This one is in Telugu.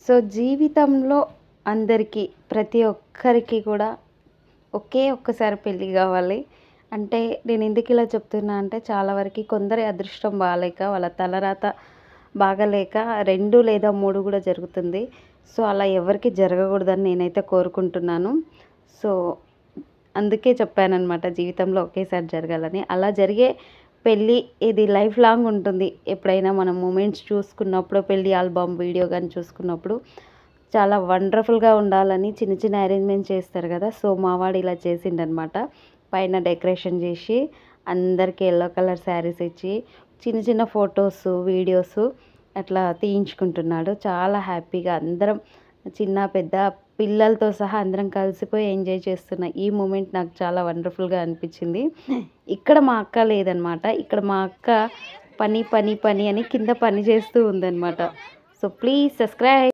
సో జీవితంలో అందరికీ ప్రతి ఒక్కరికి కూడా ఒకే ఒక్కసారి పెళ్ళి కావాలి అంటే నేను ఎందుకు ఇలా చెప్తున్నా అంటే చాలా వరకు కొందరి అదృష్టం బాగాలేక వాళ్ళ తలరాత బాగలేక రెండు లేదా మూడు కూడా జరుగుతుంది సో అలా ఎవరికి జరగకూడదని నేనైతే కోరుకుంటున్నాను సో అందుకే చెప్పానన్నమాట జీవితంలో ఒకేసారి జరగాలని అలా జరిగే పెళ్ళి ఇది లైఫ్ లాంగ్ ఉంటుంది ఎప్పుడైనా మనం మూమెంట్స్ చూసుకున్నప్పుడు పెళ్ళి ఆల్బమ్ వీడియో కానీ చూసుకున్నప్పుడు చాలా వండర్ఫుల్గా ఉండాలని చిన్న చిన్న అరేంజ్మెంట్ చేస్తారు కదా సో మావాడు ఇలా చేసిండనమాట పైన డెకరేషన్ చేసి అందరికీ ఎల్లో కలర్ శారీస్ ఇచ్చి చిన్న చిన్న ఫొటోస్ వీడియోస్ అట్లా తీయించుకుంటున్నాడు చాలా హ్యాపీగా అందరం చిన్న పెద్ద పిల్లలతో సహా అందరం కలిసిపోయి ఎంజాయ్ చేస్తున్న ఈ మూమెంట్ నాకు చాలా వండర్ఫుల్గా అనిపించింది ఇక్కడ మా అక్క లేదనమాట ఇక్కడ మా అక్క పని పని పని అని కింద పని చేస్తూ ఉందన్నమాట సో ప్లీజ్ సబ్స్క్రైబ్